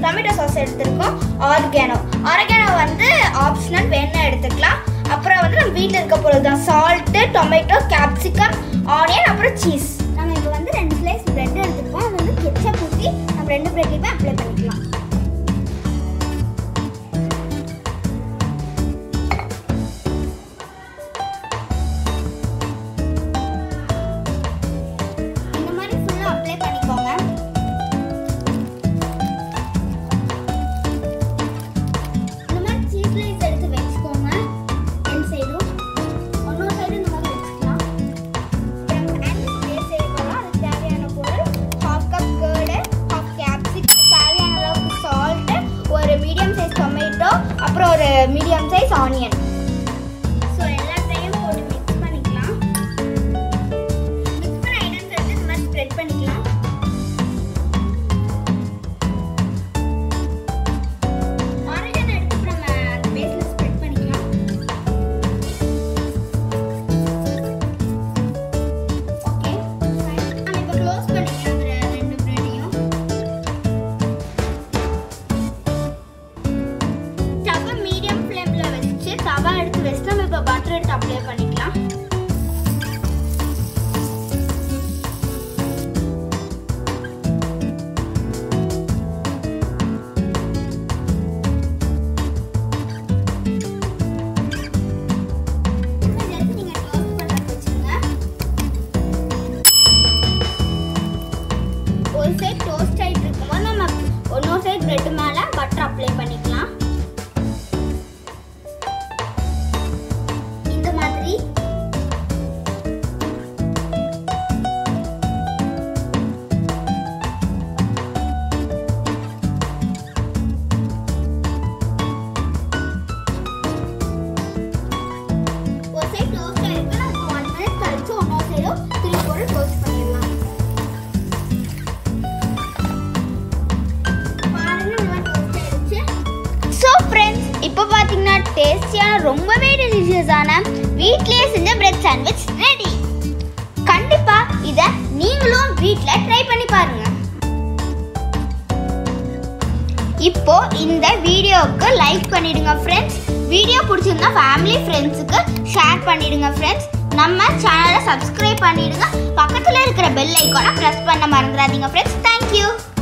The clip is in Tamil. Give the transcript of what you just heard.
டொமேட்டோ சாஸ் எடுத்திருக்கோம் ஆர்கானோ ஆர்கானோ வந்து ஆப்ஷனல் வேணா எடுத்துக்கலாம் அப்புறம் வந்து நம்ம வீட்டில் இருக்க பொருள் தான் சால்ட்டு டொமேட்டோ கேப்சிகம் ஆனியன் அப்புறம் சீஸ் நம்ம இப்போ வந்து ரெண்டு ஸ்லைஸ் பிரெட் எடுத்துருக்கோம் அது வந்து கெச்சப் ஊற்றி நம்ம ரெண்டு பிரெட்லையுமே அப்ளை பண்ணிக்கலாம் இந்த மாதிரி ஃபுல்லாக அப்ளை பண்ணிக்கோங்க இந்த மாதிரி சீஸ் லைஸ் எடுத்து வச்சுக்கோங்க ரெண்டு சைடும் இன்னொரு சைடு இந்த மாதிரி வச்சுக்கலாம் அண்ட் செய்ய போகிறோம் அதுக்கு தேவையான பொருள் half cup curd half capsicum தேவையான அளவுக்கு சால்ட்டு ஒரு மீடியம் சைஸ் டொமேட்டோ அப்புறம் ஒரு மீடியம் சைஸ் ஆனியன் ஸோ எல்லாத்தையும் போட்டு மிக்ஸ் பண்ணிக்கலாம் மிக்ஸ் பண்ண ஐட்டம்ஸ் எடுத்து இந்த மாதிரி ஸ்ப்ரெட் பண்ணிக்கலாம் ஆரிஜன் எடுத்து நம்ம அந்த பேஸ்ல ஸ்ப்ரெட் பண்ணிக்கலாம் ஓகே நம்ம இப்போ க்ளோஸ் பண்ணிக்கலாம் அந்த ரெண்டு பிரெட்டையும் ஸ்டவ்வை மீடியம் ஃப்ளேமில் வச்சு தவா எடுத்து வச்சு நம்ம இப்போ பட்டர் எடுத்து அப்ளை பண்ணிக்கலாம் இதை எடுத்து நீங்க toast பண்றதுக்கு வச்சுருங்க. ஒரு சைடு டோஸ்ட் ஆயிட்டு இருக்கும்போது நம்ம இன்னொரு சைடு பிரெட் மேல பட்டர் அப்ளை பண்ணிக்கலாம் இந்த மாதிரி ஒரு சைடு டோஸ்ட் ஆயிருக்கு நம்ம ஒன் மினிட் கழிச்சு இன்னொரு சைடும் திருப்பி போட்டு டோஸ்ட் பண்ணிடலாம் ஸோ ஃப்ரெண்ட்ஸ் இப்போ பார்த்தீங்கன்னா டேஸ்டியான ரொம்பவே டெலிஷியஸான வீட்லேயே செஞ்ச பிரெட் சாண்ட்விச் ரெடி கண்டிப்பாக இதை நீங்களும் வீட்டில் ட்ரை பண்ணி பாருங்க இப்போ இந்த வீடியோவுக்கு லைக் பண்ணிடுங்க ஃப்ரெண்ட்ஸ் வீடியோ பிடிச்சிருந்தா ஃபேமிலி ஃப்ரெண்ட்ஸுக்கு ஷேர் பண்ணிடுங்க ஃப்ரெண்ட்ஸ் நம்ம சேனலை சப்ஸ்கிரைப் பண்ணிடுங்க பக்கத்தில் இருக்கிற பெல் ஐக்கானை ப்ரெஸ் பண்ண மறந்துடாதீங்க ஃப்ரெண்ட்ஸ் தேங்க்யூ